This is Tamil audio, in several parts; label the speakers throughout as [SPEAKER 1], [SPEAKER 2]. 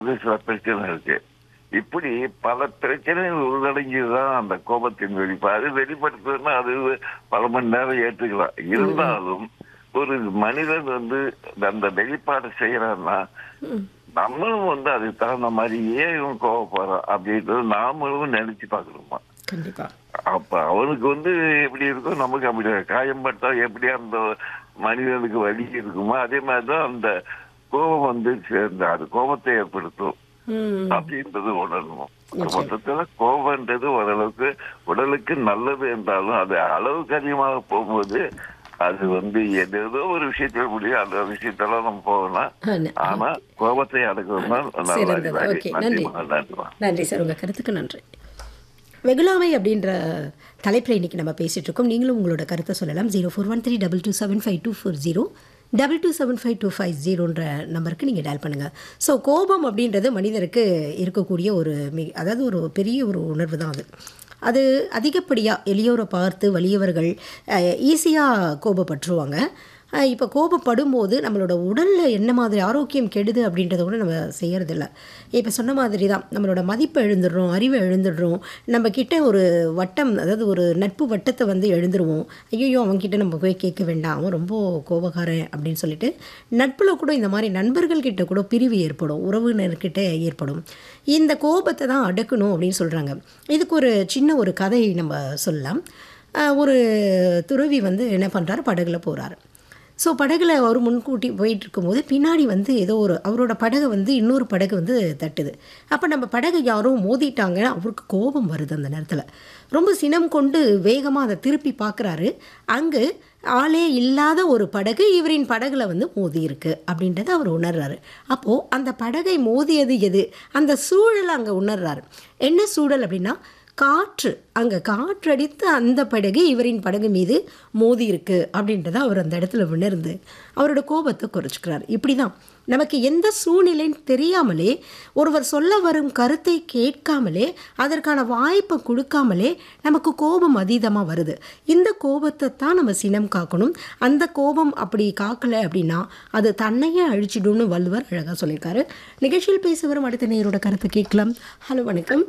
[SPEAKER 1] இது சில பிரச்சனை இருக்கு இப்படி பல பிரச்சனைகள் உள்ளடங்கியதுதான் அந்த கோபத்தின் வெளிப்பாடு அது வெளிப்படுத்துறதுன்னா அது பல மணி நேரம் ஏற்றுக்கலாம் இருந்தாலும் ஒரு மனிதன் வந்து அந்த வெளிப்பாடு செய்யறான்னா நம்மளும் வந்து அதுக்கு தகுந்த மாதிரி ஏன் இவன் கோவப்படுறான் அப்படின்றது நாமளும் நினைச்சு பார்க்கணுமா
[SPEAKER 2] கண்டிப்பா
[SPEAKER 1] அப்ப அவனுக்கு வந்து எப்படி இருக்கோ நமக்கு அப்படி காயம் பட்டா எப்படி அந்த மனிதனுக்கு வலி இருக்குமோ அதே மாதிரிதான் அந்த கோபம் வந்து சேர்ந்து அது கோபத்தை ஏற்படுத்தும்
[SPEAKER 2] ம்
[SPEAKER 1] அப்படின்றது உணரணும் மொத்தத்துல கோபம்ன்றது ஓரளவுக்கு உடலுக்கு நல்லது என்றாலும் அது அளவுக்கு அதிகமாக போகும்போது அது வந்து ஏதோ ஒரு விஷயத்துல முடியும் அந்த விஷயத்தெல்லாம் நம்ம போகலாம்
[SPEAKER 2] ஆ, ந-
[SPEAKER 1] ஆனா கோபத்தை அடக்கணும் தான் நல்ல
[SPEAKER 2] சிறந்தது.
[SPEAKER 1] அறிவாளி.
[SPEAKER 2] ஓகே, நன்றி.
[SPEAKER 1] நன்றிம்மா, நன்றிம்மா.
[SPEAKER 2] நன்றி சார் உங்கள் கருத்துக்கு நன்றி வெகுளாமை அப்படின்ற தலைப்பில் இன்றைக்கி நம்ம பேசிகிட்டு இருக்கோம் நீங்களும் உங்களோட கருத்தை சொல்லலாம் zero four one three double two seven five two four zero double two seven five two five ஜீரோன்ற நம்பருக்கு நீங்கள் டயல் பண்ணுங்கள் ஸோ கோபம் அப்படின்றது மனிதருக்கு இருக்கக்கூடிய ஒரு மி அதாவது ஒரு பெரிய ஒரு உணர்வு தான் அது அது அதிகப்படியாக எளியோரை பார்த்து வலியவர்கள் ஈஸியாக கோபப்பட்டுருவாங்க அஹ் இப்போ கோபப்படும்போது நம்மளோட உடலில் என்ன மாதிரி ஆரோக்கியம் கெடுது அப்படின்றத கூட நம்ம செய்யறதில்ல இப்போ சொன்ன மாதிரி தான் நம்மளோட மதிப்பை எழுந்துடுறோம் அறிவை எழுந்துடுறோம் நம்ம கிட்ட ஒரு வட்டம் அதாவது ஒரு நட்பு வட்டத்தை வந்து எழுந்துருவோம் ஐயோ அவன்கிட்ட நம்ம போய் கேட்க வேண்டாம் அவன் ரொம்ப கோபக்காரன் அப்படின்னு சொல்லிட்டு நட்பில் கூட இந்த மாதிரி நண்பர்கள் கிட்ட கூட பிரிவு ஏற்படும் உறவினர்கிட்ட ஏற்படும் இந்த கோபத்தை தான் அடக்கணும் அப்படின்னு சொல்கிறாங்க இதுக்கு ஒரு சின்ன ஒரு கதை நம்ம சொல்லலாம் அஹ் ஒரு துறவி வந்து என்ன பண்ணுறாரு படகுல போகிறாரு ஸோ படகுல அவர் முன்கூட்டி போயிட்டு இருக்கும்போது பின்னாடி வந்து ஏதோ ஒரு அவரோட படகு வந்து இன்னொரு படகு வந்து தட்டுது அப்போ நம்ம படகு யாரோ மோதிட்டாங்க அவருக்கு கோபம் வருது அந்த நேரத்தில் ரொம்ப சினம் கொண்டு வேகமாக அதை திருப்பி பார்க்குறாரு அங்கு ஆளே இல்லாத ஒரு படகு இவரின் படகுல வந்து மோதி இருக்கு அப்படின்றத அவர் உணர்றாரு அப்போது அந்த படகை மோதியது எது அந்த சூழலை அங்கே உணர்றாரு என்ன சூழல் அப்படின்னா காற்று அங்கே காற்றடித்து அந்த படகு இவரின் படகு மீது மோதி இருக்கு அப்படின்றத அவர் அந்த இடத்துல உணர்ந்து அவரோட கோபத்தை குறைச்சிக்கிறார் இப்படி தான் நமக்கு எந்த சூழ்நிலைன்னு தெரியாமலே ஒருவர் சொல்ல வரும் கருத்தை கேட்காமலே அதற்கான வாய்ப்பை கொடுக்காமலே நமக்கு கோபம் அதீதமாக வருது இந்த கோபத்தை தான் நம்ம சினம் காக்கணும் அந்த கோபம் அப்படி காக்கலை அப்படின்னா அது தன்னையே அழிச்சிடும்னு வள்ளுவர் அழகாக சொல்லியிருக்காரு நிகழ்ச்சியில் பேச வரும் அடுத்த நேரோட கருத்தை கேட்கலாம் ஹலோ வணக்கம்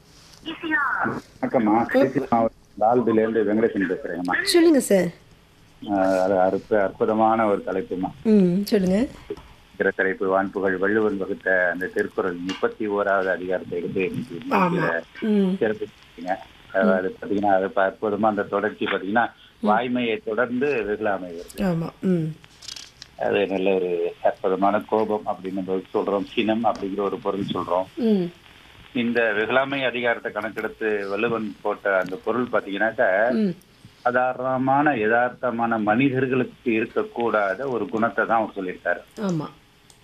[SPEAKER 3] வணக்கம்மா திருச்சி மாவட்டம் லால்பிலேருந்து வெங்கடேசன் பேசுறேங்கம்மா
[SPEAKER 2] சொல்லுங்க சார்
[SPEAKER 3] ஆஹ் அது அற்ப அற்புதமான ஒரு தலைப்புமா
[SPEAKER 2] ம் சொல்லுங்க
[SPEAKER 3] இருக்கிற தலைப்பு வான்புகள் வள்ளுவன் வகுத்த அந்த திருக்குறள் முப்பத்தி ஓராவது அதிகாரத்தை எடுத்து இன்னைக்கு நிகழ்ச்சியில
[SPEAKER 2] ம்
[SPEAKER 3] சிறப்பிச்சிருக்கீங்க அஹ் அது பாத்தீங்கன்னா அது ப- அற்புதமா அந்த தொடர்ச்சி பாத்தீங்கன்னா வாய்மையை தொடர்ந்து வெகுளாமை வருது
[SPEAKER 2] ஆமாம் ம்
[SPEAKER 3] அது நல்ல ஒரு அற்புதமான கோபம் அப்படின்னு நம்ம சொல்றோம் சினம் அப்படிங்கிற ஒரு பொருள் சொல்றோம்
[SPEAKER 2] ம்
[SPEAKER 3] இந்த வெகுளாமை அதிகாரத்தை கணக்கெடுத்து வள்ளுவன் போட்ட அந்த பொருள் பாத்தீங்கன்னாக்கா
[SPEAKER 2] ம்
[SPEAKER 3] சாதாரணமான யதார்த்தமான மனிதர்களுக்கு இருக்கக்கூடாத ஒரு குணத்தை தான் அவர் சொல்லியிருக்காரு
[SPEAKER 2] ஆமாம்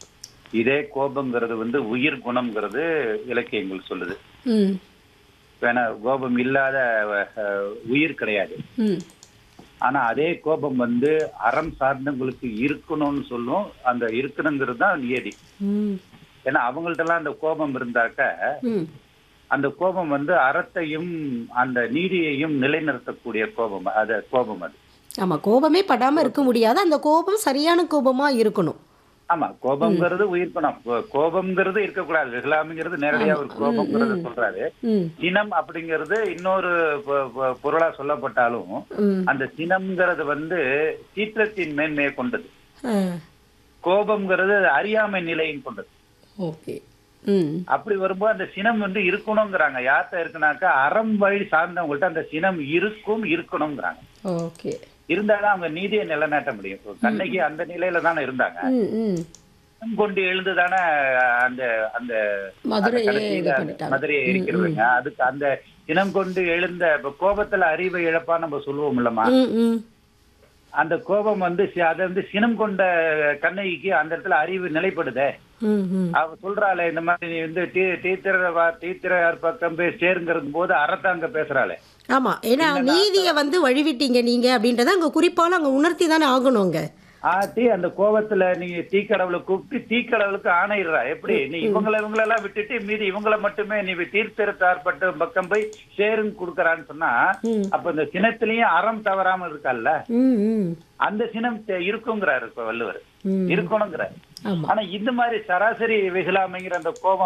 [SPEAKER 3] இதே கோபங்கிறது வந்து உயிர் குணம்ங்கிறது இலக்கியங்கள் சொல்லுது
[SPEAKER 2] ம்
[SPEAKER 3] வேணா கோபம் இல்லாத அஹ், உயிர் கிடையாது
[SPEAKER 2] ம்
[SPEAKER 3] ஆனா அதே கோபம் வந்து அறம் சார்ந்தவங்களுக்கு இருக்கணும்னு சொல்லும் அந்த இருக்கணுங்கிறது தான் நியதி
[SPEAKER 2] ம்
[SPEAKER 3] ஏன்னா அவங்கள்ட்ட எல்லாம் அந்த கோபம் இருந்தாக்க
[SPEAKER 2] ம்
[SPEAKER 3] அந்த கோபம் வந்து அறத்தையும் அந்த நீதியையும் நிலைநிறுத்தக்கூடிய கோபம் அது கோபம் அது
[SPEAKER 2] ஆமாம் கோபமே படாமல் இருக்க முடியாது அந்த கோபம் சரியான கோபமாக இருக்கணும்
[SPEAKER 3] ஆமா கோபம்ங்கிறது உயிர் குணம் கோ- கோபம்ங்கிறது இருக்கக்கூடாது வெகுளாமைங்கிறது நேரடியா ஒரு கோபம்ங்கிறத சொல்றாரு
[SPEAKER 2] ம்
[SPEAKER 3] சினம் அப்படிங்கிறது இன்னொரு பொ- பொ- பொருளா சொல்லப்பட்டாலும்
[SPEAKER 2] ம்
[SPEAKER 3] அந்த சினம்ங்கிறது வந்து சீற்றத்தின் மேன்மையை கொண்டது
[SPEAKER 2] ஆ
[SPEAKER 3] கோபம்ங்கிறது அறியாமை நிலையின் கொண்டது
[SPEAKER 2] ஓகே ம்
[SPEAKER 3] அப்படி வரும்போது அந்த சினம் வந்து இருக்கணுங்கிறாங்க யார்கிட்ட இருக்குனாக்கா அறம் வழி சார்ந்தவங்கள்ட்ட அந்த சினம் இருக்கும் இருக்கணுங்கிறாங்க
[SPEAKER 2] ஓகே
[SPEAKER 3] இருந்தாதான் அவங்க நீதியை நிலைநாட்ட முடியும் இப்ப கண்ணகி அந்த நிலையில தானே இருந்தாங்க
[SPEAKER 2] ம் ம்
[SPEAKER 3] சினம் கொண்டு எழுந்துதானே அந்த அந்த
[SPEAKER 2] மதுரை
[SPEAKER 3] அந்த கடைசியில
[SPEAKER 2] இது
[SPEAKER 3] அந்த
[SPEAKER 2] பண்ணிட்டாங்க
[SPEAKER 3] மதுரையை இருக்கிறவங்க அதுக்கு அந்த சினம் கொண்டு எழுந்த இப்ப கோபத்துல அறிவை இழப்பா நம்ம சொல்லுவோம் இல்லம்மா
[SPEAKER 2] ம் ம்
[SPEAKER 3] அந்த கோபம் வந்து சி- அதை வந்து சினம் கொண்ட கண்ணகிக்கு அந்த இடத்துல அறிவு நிலைப்படுதே
[SPEAKER 2] ம் ம்
[SPEAKER 3] அவ சொல்றாளே இந்த மாதிரி நீ வந்து டீ டீத்திர டீத்திரையார் பக்கம் போய் சேருங்கிறது போது அறத்தாங்க பேசுறாளே
[SPEAKER 2] ஆமாம் ஏன்னா நீதியை வந்து வழிவிட்டீங்க நீங்கள் அப்படின்றத அங்கே குறிப்பால் அங்கே உணர்த்தி தானே ஆகணுங்க
[SPEAKER 3] ஆட்டி அந்த கோபத்துல நீங்க தீக்கடவுளை கூப்பிட்டு தீக்கடவுளுக்கு ஆணையிடுறா எப்படி நீ இவங்களை இவங்களெல்லாம் விட்டுட்டு மீதி இவங்களை மட்டுமே நீ தீர்த்திரத்தார்பட்ட பக்கம் போய் சேருன்னு கொடுக்கறான்னு சொன்னா
[SPEAKER 2] ம்.
[SPEAKER 3] அப்ப இந்த சினத்திலயும் அறம் தவறாம இருக்கல்ல
[SPEAKER 2] ம் ம்
[SPEAKER 3] அந்த சினம் தெ- இருக்குங்கிறாரு இப்ப வள்ளுவர்
[SPEAKER 2] ம்.
[SPEAKER 3] இருக்கணுங்கிற
[SPEAKER 2] ஆமா
[SPEAKER 3] ஆனா இந்த மாதிரி சராசரி வெகுளாமைங்கிற அந்த கோபம்